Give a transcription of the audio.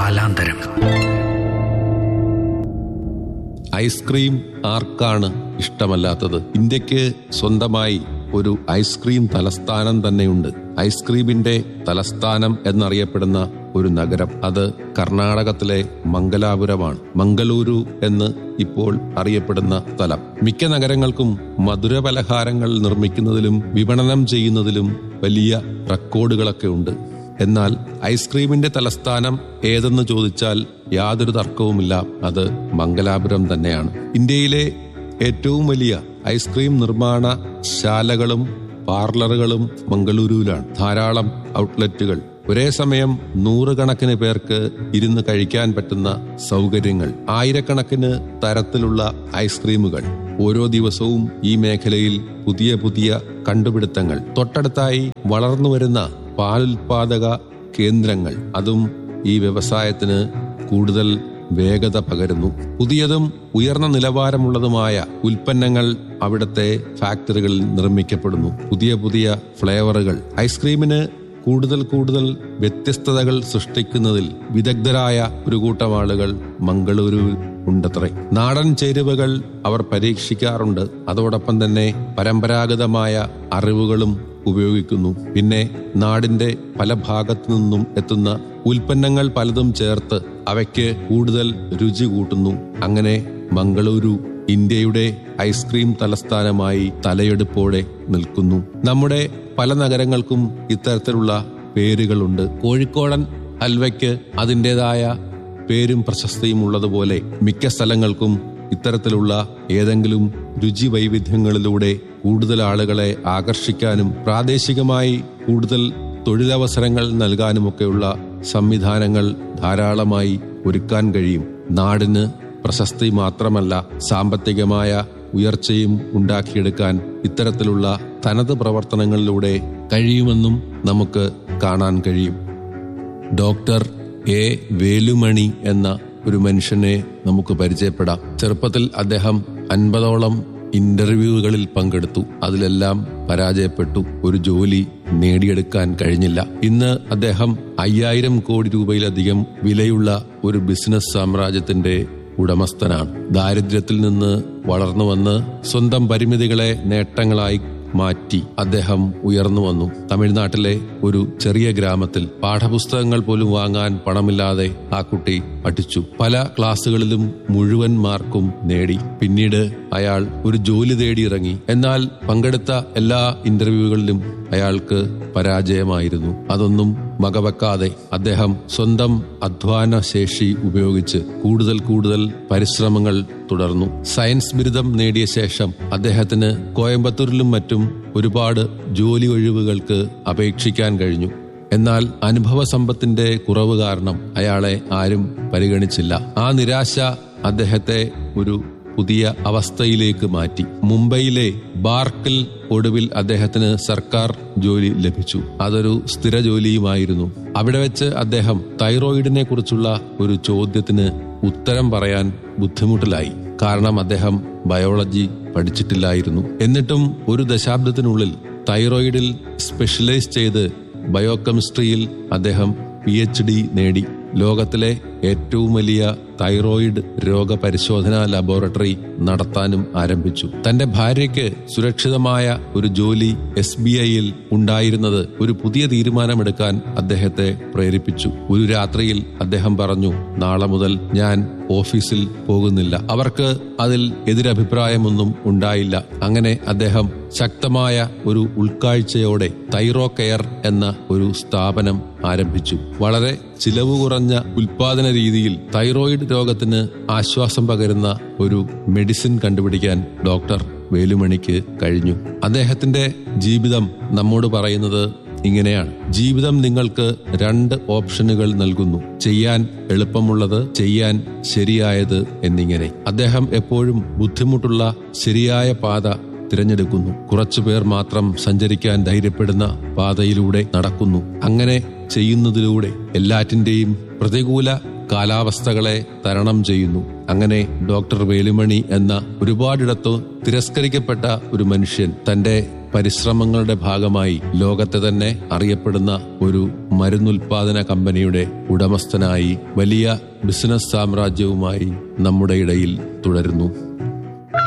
കാലാന്തരം ice cream ആർക്കാണ് ഇഷ്ടമല്ലാത്തത് ഇന്ത്യക്ക് സ്വന്തമായി ഒരു ഐസ്ക്രീം തലസ്ഥാനം തന്നെയുണ്ട് ഐസ്ക്രീമിന്റെ തലസ്ഥാനം എന്നറിയപ്പെടുന്ന ഒരു നഗരം അത് കർണാടകത്തിലെ മംഗലാപുരമാണ് മംഗളൂരു എന്ന് ഇപ്പോൾ അറിയപ്പെടുന്ന സ്ഥലം മിക്ക നഗരങ്ങൾക്കും മധുര പലഹാരങ്ങൾ നിർമ്മിക്കുന്നതിലും വിപണനം ചെയ്യുന്നതിലും വലിയ റെക്കോർഡുകളൊക്കെ ഉണ്ട് എന്നാൽ ഐസ്ക്രീമിന്റെ തലസ്ഥാനം ഏതെന്ന് ചോദിച്ചാൽ യാതൊരു തർക്കവുമില്ല അത് മംഗലാപുരം തന്നെയാണ് ഇന്ത്യയിലെ ഏറ്റവും വലിയ ഐസ്ക്രീം നിർമ്മാണ ശാലകളും പാർലറുകളും മംഗളൂരുവിലാണ് ധാരാളം ഔട്ട്ലെറ്റുകൾ ഒരേ സമയം നൂറുകണക്കിന് പേർക്ക് ഇരുന്ന് കഴിക്കാൻ പറ്റുന്ന സൗകര്യങ്ങൾ ആയിരക്കണക്കിന് തരത്തിലുള്ള ഐസ്ക്രീമുകൾ ഓരോ ദിവസവും ഈ മേഖലയിൽ പുതിയ പുതിയ കണ്ടുപിടുത്തങ്ങൾ തൊട്ടടുത്തായി വളർന്നുവരുന്ന പാലുൽപാദക കേന്ദ്രങ്ങൾ അതും ഈ വ്യവസായത്തിന് കൂടുതൽ വേഗത പകരുന്നു പുതിയതും ഉയർന്ന നിലവാരമുള്ളതുമായ ഉൽപ്പന്നങ്ങൾ അവിടുത്തെ ഫാക്ടറികളിൽ നിർമ്മിക്കപ്പെടുന്നു പുതിയ പുതിയ ഫ്ലേവറുകൾ ഐസ്ക്രീമിന് കൂടുതൽ കൂടുതൽ വ്യത്യസ്തതകൾ സൃഷ്ടിക്കുന്നതിൽ വിദഗ്ധരായ ഒരു കൂട്ടം ആളുകൾ മംഗളൂരുവിൽ ഉണ്ടത്രേ നാടൻ ചേരുവകൾ അവർ പരീക്ഷിക്കാറുണ്ട് അതോടൊപ്പം തന്നെ പരമ്പരാഗതമായ അറിവുകളും ഉപയോഗിക്കുന്നു പിന്നെ നാടിന്റെ പല ഭാഗത്തു നിന്നും എത്തുന്ന ഉൽപ്പന്നങ്ങൾ പലതും ചേർത്ത് അവയ്ക്ക് കൂടുതൽ രുചി കൂട്ടുന്നു അങ്ങനെ മംഗളൂരു ഇന്ത്യയുടെ ഐസ്ക്രീം തലസ്ഥാനമായി തലയെടുപ്പോടെ നിൽക്കുന്നു നമ്മുടെ പല നഗരങ്ങൾക്കും ഇത്തരത്തിലുള്ള പേരുകളുണ്ട് കോഴിക്കോടൻ ഹൽവയ്ക്ക് അതിൻ്റെതായ പേരും പ്രശസ്തിയും ഉള്ളതുപോലെ മിക്ക സ്ഥലങ്ങൾക്കും ഇത്തരത്തിലുള്ള ഏതെങ്കിലും രുചി വൈവിധ്യങ്ങളിലൂടെ കൂടുതൽ ആളുകളെ ആകർഷിക്കാനും പ്രാദേശികമായി കൂടുതൽ തൊഴിലവസരങ്ങൾ നൽകാനുമൊക്കെയുള്ള സംവിധാനങ്ങൾ ധാരാളമായി ഒരുക്കാൻ കഴിയും നാടിന് പ്രശസ്തി മാത്രമല്ല സാമ്പത്തികമായ ഉയർച്ചയും ഉണ്ടാക്കിയെടുക്കാൻ ഇത്തരത്തിലുള്ള തനത് പ്രവർത്തനങ്ങളിലൂടെ കഴിയുമെന്നും നമുക്ക് കാണാൻ കഴിയും ഡോക്ടർ എ വേലുമണി എന്ന ഒരു മനുഷ്യനെ നമുക്ക് പരിചയപ്പെടാം ചെറുപ്പത്തിൽ അദ്ദേഹം അൻപതോളം ഇന്റർവ്യൂകളിൽ പങ്കെടുത്തു അതിലെല്ലാം പരാജയപ്പെട്ടു ഒരു ജോലി നേടിയെടുക്കാൻ കഴിഞ്ഞില്ല ഇന്ന് അദ്ദേഹം അയ്യായിരം കോടി രൂപയിലധികം വിലയുള്ള ഒരു ബിസിനസ് സാമ്രാജ്യത്തിന്റെ ഉടമസ്ഥനാണ് ദാരിദ്ര്യത്തിൽ നിന്ന് വളർന്നു വന്ന് സ്വന്തം പരിമിതികളെ നേട്ടങ്ങളായി മാറ്റി അദ്ദേഹം ഉയർന്നു വന്നു തമിഴ്നാട്ടിലെ ഒരു ചെറിയ ഗ്രാമത്തിൽ പാഠപുസ്തകങ്ങൾ പോലും വാങ്ങാൻ പണമില്ലാതെ ആ കുട്ടി പഠിച്ചു പല ക്ലാസ്സുകളിലും മുഴുവൻ മാർക്കും നേടി പിന്നീട് അയാൾ ഒരു ജോലി തേടി ഇറങ്ങി എന്നാൽ പങ്കെടുത്ത എല്ലാ ഇന്റർവ്യൂകളിലും അയാൾക്ക് പരാജയമായിരുന്നു അതൊന്നും വകവെക്കാതെ അദ്ദേഹം സ്വന്തം അധ്വാന ശേഷി ഉപയോഗിച്ച് കൂടുതൽ കൂടുതൽ പരിശ്രമങ്ങൾ തുടർന്നു സയൻസ് ബിരുദം നേടിയ ശേഷം അദ്ദേഹത്തിന് കോയമ്പത്തൂരിലും മറ്റും ഒരുപാട് ജോലി ഒഴിവുകൾക്ക് അപേക്ഷിക്കാൻ കഴിഞ്ഞു എന്നാൽ അനുഭവ സമ്പത്തിന്റെ കുറവ് കാരണം അയാളെ ആരും പരിഗണിച്ചില്ല ആ നിരാശ അദ്ദേഹത്തെ ഒരു പുതിയ അവസ്ഥയിലേക്ക് മാറ്റി മുംബൈയിലെ ബാർക്കിൽ ഒടുവിൽ അദ്ദേഹത്തിന് സർക്കാർ ജോലി ലഭിച്ചു അതൊരു സ്ഥിര ജോലിയുമായിരുന്നു അവിടെ വെച്ച് അദ്ദേഹം തൈറോയിഡിനെ കുറിച്ചുള്ള ഒരു ചോദ്യത്തിന് ഉത്തരം പറയാൻ ബുദ്ധിമുട്ടിലായി കാരണം അദ്ദേഹം ബയോളജി പഠിച്ചിട്ടില്ലായിരുന്നു എന്നിട്ടും ഒരു ദശാബ്ദത്തിനുള്ളിൽ തൈറോയിഡിൽ സ്പെഷ്യലൈസ് ചെയ്ത് ബയോകെമിസ്ട്രിയിൽ അദ്ദേഹം പി എച്ച് ഡി നേടി ലോകത്തിലെ ഏറ്റവും വലിയ തൈറോയിഡ് രോഗപരിശോധനാ ലബോറട്ടറി നടത്താനും ആരംഭിച്ചു തന്റെ ഭാര്യയ്ക്ക് സുരക്ഷിതമായ ഒരു ജോലി എസ് ബി ഐയിൽ ഉണ്ടായിരുന്നത് ഒരു പുതിയ തീരുമാനമെടുക്കാൻ അദ്ദേഹത്തെ പ്രേരിപ്പിച്ചു ഒരു രാത്രിയിൽ അദ്ദേഹം പറഞ്ഞു നാളെ മുതൽ ഞാൻ ഓഫീസിൽ പോകുന്നില്ല അവർക്ക് അതിൽ എതിരഭിപ്രായമൊന്നും ഉണ്ടായില്ല അങ്ങനെ അദ്ദേഹം ശക്തമായ ഒരു ഉൾക്കാഴ്ചയോടെ തൈറോ കെയർ എന്ന ഒരു സ്ഥാപനം ആരംഭിച്ചു വളരെ ചിലവ് കുറഞ്ഞ ഉൽപാദന രീതിയിൽ തൈറോയിഡ് രോഗത്തിന് ആശ്വാസം പകരുന്ന ഒരു മെഡിസിൻ കണ്ടുപിടിക്കാൻ ഡോക്ടർ വേലുമണിക്ക് കഴിഞ്ഞു അദ്ദേഹത്തിന്റെ ജീവിതം നമ്മോട് പറയുന്നത് ഇങ്ങനെയാണ് ജീവിതം നിങ്ങൾക്ക് രണ്ട് ഓപ്ഷനുകൾ നൽകുന്നു ചെയ്യാൻ എളുപ്പമുള്ളത് ചെയ്യാൻ ശരിയായത് എന്നിങ്ങനെ അദ്ദേഹം എപ്പോഴും ബുദ്ധിമുട്ടുള്ള ശരിയായ പാത തിരഞ്ഞെടുക്കുന്നു കുറച്ചുപേർ മാത്രം സഞ്ചരിക്കാൻ ധൈര്യപ്പെടുന്ന പാതയിലൂടെ നടക്കുന്നു അങ്ങനെ ചെയ്യുന്നതിലൂടെ എല്ലാറ്റിന്റെയും പ്രതികൂല കാലാവസ്ഥകളെ തരണം ചെയ്യുന്നു അങ്ങനെ ഡോക്ടർ വേലുമണി എന്ന ഒരുപാടിടത്ത് തിരസ്കരിക്കപ്പെട്ട ഒരു മനുഷ്യൻ തന്റെ പരിശ്രമങ്ങളുടെ ഭാഗമായി ലോകത്തെ തന്നെ അറിയപ്പെടുന്ന ഒരു മരുന്നുൽപാദന കമ്പനിയുടെ ഉടമസ്ഥനായി വലിയ ബിസിനസ് സാമ്രാജ്യവുമായി നമ്മുടെ ഇടയിൽ തുടരുന്നു